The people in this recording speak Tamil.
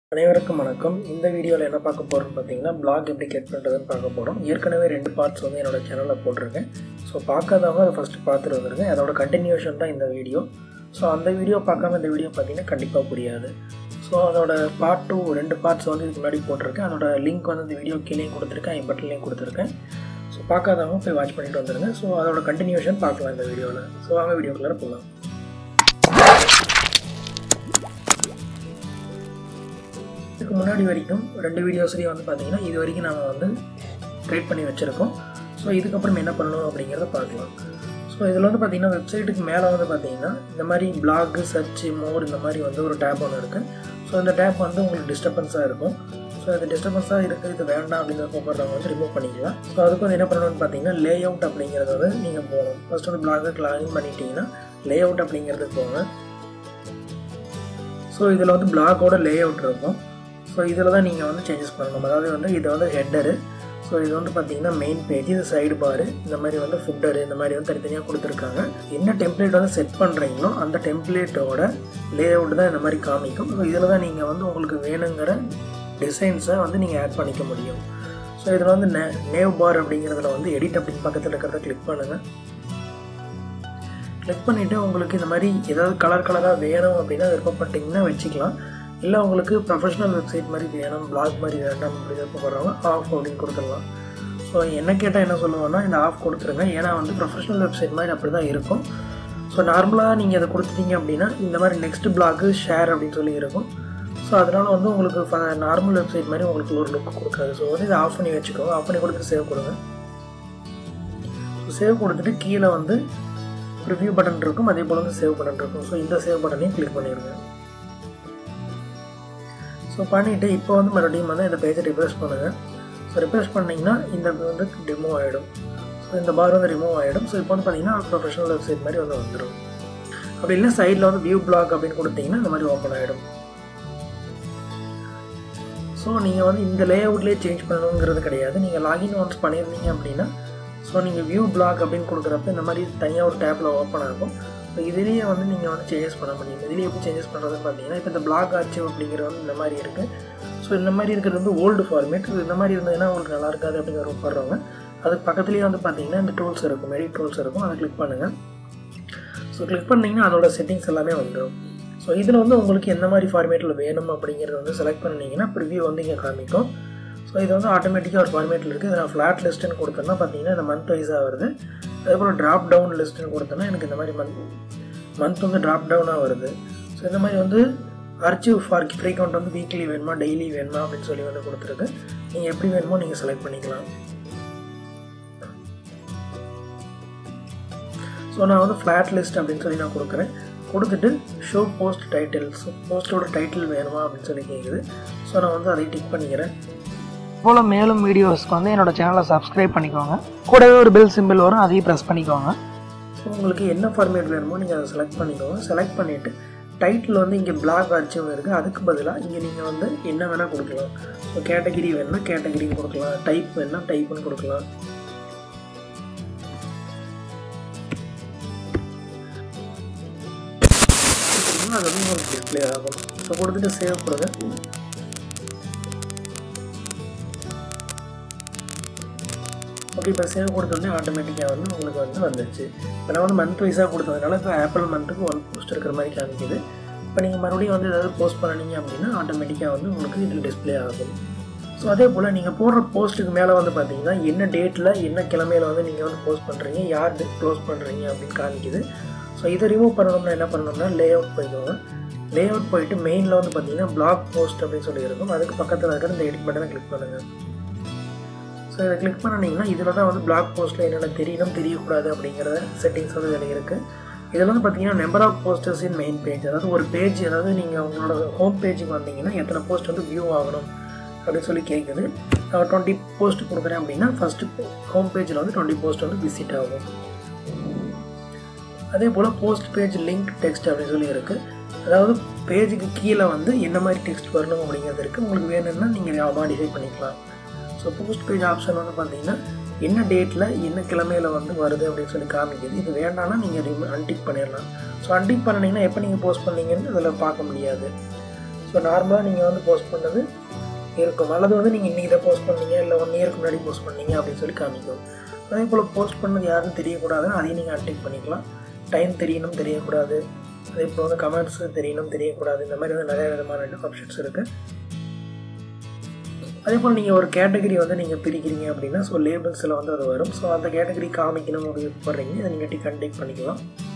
அனைவருக்கும் வணக்கம் இந்த வீடியோவில் என்ன பார்க்க போகிறோம்னு பார்த்தீங்கன்னா பிளாக் எப்படி கெட் பண்ணுறதுன்னு பார்க்க போகிறோம் ஏற்கனவே ரெண்டு பார்ட்ஸ் வந்து என்னோட சேனலில் போட்டிருக்கேன் ஸோ பார்க்காதவங்க அதை ஃபஸ்ட்டு பார்த்துட்டு வந்துருங்க அதோட கண்டினியூஷன் தான் இந்த வீடியோ ஸோ அந்த வீடியோ பார்க்காம இந்த வீடியோ பார்த்தீங்கன்னா கண்டிப்பாக புரியாது ஸோ அதோட பார்ட் டூ ரெண்டு பார்ட்ஸ் வந்து இதுக்கு முன்னாடி போட்டிருக்கேன் அதோட லிங்க் வந்து இந்த வீடியோ கீழே கொடுத்துருக்கேன் ஐ பட்டன்லேயும் கொடுத்துருக்கேன் ஸோ பார்க்காதவங்க போய் வாட்ச் பண்ணிட்டு வந்துருங்க ஸோ அதோட கண்டினியூஷன் பார்க்கலாம் இந்த வீடியோவில் ஸோ வாங்க வீடியோக்குள்ளே போகலாம் இதுக்கு முன்னாடி வரைக்கும் ரெண்டு வீடியோஸ்லேயும் வந்து பார்த்தீங்கன்னா இது வரைக்கும் நம்ம வந்து க்ரியேட் பண்ணி வச்சுருக்கோம் ஸோ இதுக்கப்புறம் என்ன பண்ணணும் அப்படிங்கிறத பார்க்கலாம் ஸோ இதில் வந்து பார்த்தீங்கன்னா வெப்சைட்டுக்கு மேலே வந்து பார்த்தீங்கன்னா இந்த மாதிரி பிளாக் சர்ச் மோர் இந்த மாதிரி வந்து ஒரு டேப் ஒன்று இருக்குது ஸோ இந்த டேப் வந்து உங்களுக்கு டிஸ்டர்பன்ஸாக இருக்கும் ஸோ அது டிஸ்டர்பன்ஸாக இருக்குது இது வேண்டாம் அப்படிங்கிறத போகிறவங்க வந்து ரிமூவ் பண்ணிக்கலாம் ஸோ அதுக்கு வந்து என்ன பண்ணணும்னு பார்த்தீங்கன்னா லே அவுட் அப்படிங்கிறது வந்து நீங்கள் போகணும் ஃபஸ்ட் வந்து பிளாகுக்கு லாகின் பண்ணிட்டீங்கன்னா லே அவுட் அப்படிங்கிறதுக்கு போங்க ஸோ இதில் வந்து பிளாகோட லே அவுட் இருக்கும் ஸோ இதில் தான் நீங்கள் வந்து சேஞ்சஸ் பண்ணணும் அதாவது வந்து இது வந்து ஹெட்டரு ஸோ இது வந்து பார்த்தீங்கன்னா மெயின் பேஜ் இது சைடு பாரு இந்த மாதிரி வந்து ஃபுட்டரு இந்த மாதிரி வந்து தனித்தனியாக கொடுத்துருக்காங்க என்ன டெம்ப்ளேட் வந்து செட் பண்ணுறீங்களோ அந்த டெம்ப்ளேட்டோட லே அவுட் தான் இந்த மாதிரி காமிக்கும் ஸோ இதில் தான் நீங்கள் வந்து உங்களுக்கு வேணுங்கிற டிசைன்ஸை வந்து நீங்கள் ஆட் பண்ணிக்க முடியும் ஸோ இதில் வந்து நே நேவ் பார் அப்படிங்கிறதுல வந்து எடிட் அப்படின்னு பக்கத்தில் இருக்கிறத கிளிக் பண்ணுங்கள் கிளிக் பண்ணிவிட்டு உங்களுக்கு இந்த மாதிரி ஏதாவது கலர் கலராக வேணும் அப்படின்னா விருப்பப்பட்டீங்கன்னா வச்சுக்கலாம் இல்லை உங்களுக்கு ப்ரொஃபஷனல் வெப்சைட் மாதிரி வேணும் பிளாக் மாதிரி வேண்டாம் அப்படி விருப்பப்படுறவங்க ஆஃப் அப்படின்னு கொடுத்துடலாம் ஸோ என்ன கேட்டால் என்ன சொல்லுவேன்னா இந்த ஆஃப் கொடுத்துருங்க ஏன்னா வந்து ப்ரொஃபஷனல் வெப்சைட் மாதிரி அப்படி தான் இருக்கும் ஸோ நார்மலாக நீங்கள் அதை கொடுத்துட்டீங்க அப்படின்னா இந்த மாதிரி நெக்ஸ்ட் பிளாக்கு ஷேர் அப்படின்னு சொல்லி இருக்கும் ஸோ அதனால் வந்து உங்களுக்கு நார்மல் வெப்சைட் மாதிரி உங்களுக்கு ஒரு லுக் கொடுக்காது ஸோ வந்து இதை ஆஃப் பண்ணி வச்சுக்கோங்க ஆஃப் பண்ணி கொடுத்துட்டு சேவ் கொடுங்க ஸோ சேவ் கொடுத்துட்டு கீழே வந்து ரிவ்யூ பட்டன் இருக்கும் அதே போல் வந்து சேவ் பட்டன் இருக்கும் ஸோ இந்த சேவ் பட்டனையும் கிளிக் பண்ணிடுங்க ஸோ பண்ணிவிட்டு இப்போ வந்து மறுபடியும் வந்து இந்த பேஜை ரிஃப்ரெஷ் பண்ணுங்கள் ஸோ ரிஃப்ரெஷ் பண்ணிங்கன்னா இந்த வந்து ரிமூவ் ஆகிடும் ஸோ இந்த பார் வந்து ரிமூவ் ஆகிடும் ஸோ இப்போ வந்து பார்த்தீங்கன்னா ப்ரொஃபஷனல் வெப்சைட் மாதிரி வந்து வந்துடும் அப்படி இல்லை சைடில் வந்து வியூ பிளாக் அப்படின்னு கொடுத்தீங்கன்னா இந்த மாதிரி ஓப்பன் ஆகிடும் ஸோ நீங்கள் வந்து இந்த லே அவுட்லேயே சேஞ்ச் பண்ணணுங்கிறது கிடையாது நீங்கள் லாகின் ஒன்ஸ் பண்ணியிருந்தீங்க அப்படின்னா ஸோ நீங்கள் வியூ பிளாக் அப்படின்னு கொடுக்குறப்ப இந்த மாதிரி தனியாக ஒரு டேப்பில் ஓப்பன் ஆகும் ஸோ இதுலேயே வந்து நீங்கள் வந்து சேஞ்சஸ் பண்ண முடியும் இதுலேயே எப்படி சேஞ்சஸ் பண்ணுறதுன்னு பார்த்தீங்கன்னா இப்போ இந்த பிளாக் ஆர்ச்சிவ் அப்படிங்கிறது வந்து இந்த மாதிரி இருக்குது ஸோ இந்த மாதிரி இருக்கிறது வந்து ஓல்டு ஃபார்மேட் இந்த மாதிரி இருந்ததுன்னா உங்களுக்கு நல்லா இருக்காது அப்படிங்கிற போடுறவங்க அதுக்கு பக்கத்துலேயே வந்து பார்த்தீங்கன்னா இந்த டூல்ஸ் இருக்கும் எடிட் டூல்ஸ் இருக்கும் அதை கிளிக் பண்ணுங்கள் ஸோ கிளிக் பண்ணிங்கன்னா அதோட செட்டிங்ஸ் எல்லாமே வந்துடும் ஸோ இதில் வந்து உங்களுக்கு எந்த மாதிரி ஃபார்மேட்டில் வேணும் அப்படிங்கிறத வந்து செலக்ட் பண்ணிங்கன்னா ப்ரிவியூ வந்து இங்கே காமிக்கும் ஸோ இது வந்து ஆட்டோமேட்டிக்காக ஒரு ஃபார்மேட்டில் இருக்குது இதை நான் ஃப்ளாட் லிஸ்ட்டுன்னு கொடுத்தேன்னா பார்த்தீங்கன்னா இந்த மந்த் வைஸாக வருது அதேபோல் ட்ராப் டவுன் லிஸ்ட்டுன்னு கொடுத்தேன்னா எனக்கு இந்த மாதிரி மந்த் மந்த் வந்து ட்ராப் டவுனாக வருது ஸோ இந்த மாதிரி வந்து அர்ச்சிவ் ஃபார் ஃப்ரீக்வெண்ட் வந்து வீக்லி வேணுமா டெய்லி வேணுமா அப்படின்னு சொல்லி வந்து கொடுத்துருக்கு நீங்கள் எப்படி வேணுமோ நீங்கள் செலக்ட் பண்ணிக்கலாம் ஸோ நான் வந்து ஃப்ளாட் லிஸ்ட் அப்படின்னு சொல்லி நான் கொடுக்குறேன் கொடுத்துட்டு ஷோ போஸ்ட் டைட்டில்ஸ் போஸ்ட்டோட டைட்டில் வேணுமா அப்படின்னு சொல்லி கேட்குது ஸோ நான் வந்து அதை டிக் பண்ணிக்கிறேன் போல் மேலும் வீடியோஸ்க்கு வந்து என்னோட சேனலை சப்ஸ்கிரைப் பண்ணிக்கோங்க கூடவே ஒரு பெல் சிம்பிள் வரும் அதையும் ப்ரெஸ் பண்ணிக்கோங்க ஸோ உங்களுக்கு என்ன ஃபார்மேட் வேணுமோ நீங்கள் அதை செலக்ட் பண்ணிக்கோங்க செலக்ட் பண்ணிவிட்டு டைட்டில் வந்து இங்கே பிளாக் அர்ச்சிவ் இருக்குது அதுக்கு பதிலாக இங்கே நீங்கள் வந்து என்ன வேணால் கொடுக்கலாம் ஸோ கேட்டகிரி வேணும்னா கேட்டகிரி கொடுக்கலாம் டைப் வேணும்னா டைப்னு கொடுக்கலாம் அது வந்து உங்களுக்கு டிஸ்பிளே ஆகும் ஸோ கொடுத்துட்டு சேவ் கொடுங்க ஓகே இப்போ சேவ் கொடுத்தோடனே ஆட்டோமேட்டிக்காக வந்து உங்களுக்கு வந்து வந்துச்சு இப்போ நான் வந்து மந்த் வைஸாக கொடுத்ததுனால இப்போ ஆப்பிள் மந்த்துக்கு ஒன் போஸ்ட் இருக்கிற மாதிரி காமிக்குது இப்போ நீங்கள் மறுபடியும் வந்து ஏதாவது போஸ்ட் பண்ணினீங்க அப்படின்னா ஆட்டோமேட்டிக்காக வந்து உங்களுக்கு இதில் டிஸ்பிளே ஆகும் ஸோ அதே போல் நீங்கள் போடுற போஸ்ட்டுக்கு மேலே வந்து பார்த்தீங்கன்னா என்ன டேட்டில் என்ன கிழமையில் வந்து நீங்கள் வந்து போஸ்ட் பண்ணுறீங்க யார் க்ளோஸ் பண்ணுறீங்க அப்படின்னு காமிக்குது ஸோ இதை ரிமூவ் பண்ணணும்னா என்ன பண்ணணும்னா லே அவுட் போய்க்கோங்க லே அவுட் போயிட்டு மெயினில் வந்து பார்த்தீங்கன்னா பிளாக் போஸ்ட் அப்படின்னு சொல்லி இருக்கும் அதுக்கு பக்கத்தில் இருக்கிற இந்த எடிட் பட்டனை கிளிக் பண்ணுங்கள் ஸோ இதை கிளிக் பண்ணிங்கன்னா இதில் தான் வந்து பிளாக் போஸ்ட்டில் என்னென்ன தெரியணும் தெரியக்கூடாது அப்படிங்கிற செட்டிங்ஸ் வந்து இதில் இருக்குது இதில் வந்து பார்த்தீங்கன்னா number of posters in main page அதாவது ஒரு பேஜ் அதாவது நீங்கள் உங்களோட ஹோம் பேஜுக்கு வந்தீங்கன்னா எத்தனை போஸ்ட் வந்து வியூ ஆகணும் அப்படின்னு சொல்லி கேட்குது நான் டுவெண்ட்டி போஸ்ட் கொடுக்குறேன் அப்படின்னா ஃபஸ்ட்டு ஹோம் பேஜில் வந்து டுவெண்ட்டி போஸ்ட் வந்து விசிட் ஆகும் அதே போல் போஸ்ட் பேஜ் லிங்க் டெக்ஸ்ட் அப்படின்னு சொல்லி இருக்குது அதாவது பேஜுக்கு கீழே வந்து என்ன மாதிரி டெக்ஸ்ட் வரணும் அப்படிங்கிறது இருக்குது உங்களுக்கு வேணும்னா நீங்கள் மாடிஃபை பண்ணிக்கலாம் ஸோ போஸ்ட் பேஜ் ஆப்ஷன் வந்து பார்த்தீங்கன்னா என்ன டேட்டில் என்ன கிழமையில் வந்து வருது அப்படின்னு சொல்லி காமிக்குது இது வேண்டாம்னா நீங்கள் அன்டிக் பண்ணிடலாம் ஸோ அன்டிக் பண்ணிங்கன்னா எப்போ நீங்கள் போஸ்ட் பண்ணீங்கன்னு அதில் பார்க்க முடியாது ஸோ இப்போ நார்மலாக நீங்கள் வந்து போஸ்ட் பண்ணது இருக்கும் அல்லது வந்து நீங்கள் இன்றைக்கி இதை போஸ்ட் பண்ணீங்க இல்லை ஒன் இயருக்கு முன்னாடி போஸ்ட் பண்ணீங்க அப்படின்னு சொல்லி காமிக்கும் அதே போல் போஸ்ட் பண்ணது யாருன்னு தெரியக்கூடாதுன்னு அதையும் நீங்கள் அன்டிக் பண்ணிக்கலாம் டைம் தெரியணும் தெரியக்கூடாது அதே போல் வந்து கமெண்ட்ஸ் தெரியணும் தெரியக்கூடாது இந்த மாதிரி வந்து நிறைய விதமான ஆப்ஷன்ஸ் இருக்குது அதே போல் நீங்கள் ஒரு கேட்டகரி வந்து நீங்கள் பிரிக்கிறீங்க அப்படின்னா ஸோ லேபிள்ஸில் வந்து அது வரும் ஸோ அந்த கேட்டகரி காமிக்கணும் அப்படின்னு போடுறீங்க அதை நீங்கள் டிக் அன்டிக் பண்ணிக்கலாம்